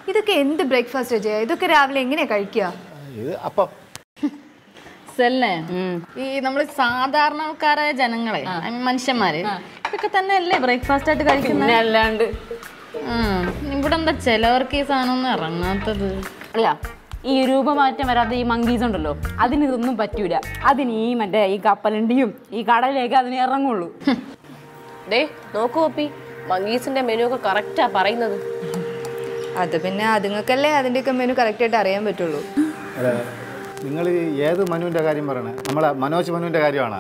ഇതൊക്കെ എന്ത് ബ്രേക്ക്ഫാസ്റ്റ് ചെയ്യാ ഇതൊക്കെ രാവിലെ എങ്ങനെയാ കഴിക്കുക ഇത് അപ്പം സെല്ലേ ഈ നമ്മൾ സാധാരണ ആൾക്കാരായ ജനങ്ങളെ I mean മനുഷ്യന്മാര് ഇതൊക്കെ തന്നെ അല്ലേ ബ്രേക്ക്ഫാസ്റ്റ് ആയിട്ട് കഴിക്കുന്നത് പിന്നെ അല്ലാണ്ട് ഉം. ഇവിടെ എന്താ ചിലവർക്ക് ഈ സാധനം ഒന്നും ഇറങ്ങാത്തത് അല്ല ഈ രൂപമാറ്റം വരാത്ത ഈ മങ്കീസ് ഉണ്ടല്ലോ അതിന് ഇതൊന്നും പറ്റൂല അതിന് ഈ മറ്റേ ഈ കപ്പലണ്ടിയും ഈ കടലേക്ക് അതിന് ഇറങ്ങുള്ളൂ ഡേ നോക്കൂ ഒപ്പി മങ്കീസിന്റെ മെനു ഒക്കെ കറക്റ്റാ പറയുന്നത് അത് പിന്നെ അതുങ്ങൾക്കല്ലേ അതിൻ്റെയൊക്കെ മെനു കറക്റ്റായിട്ട് അറിയാൻ പറ്റുള്ളൂ നിങ്ങൾ ഏത് മനുവിൻ്റെ കാര്യം പറയണേ നമ്മളെ മനോജ് മനുവിൻ്റെ കാര്യമാണ്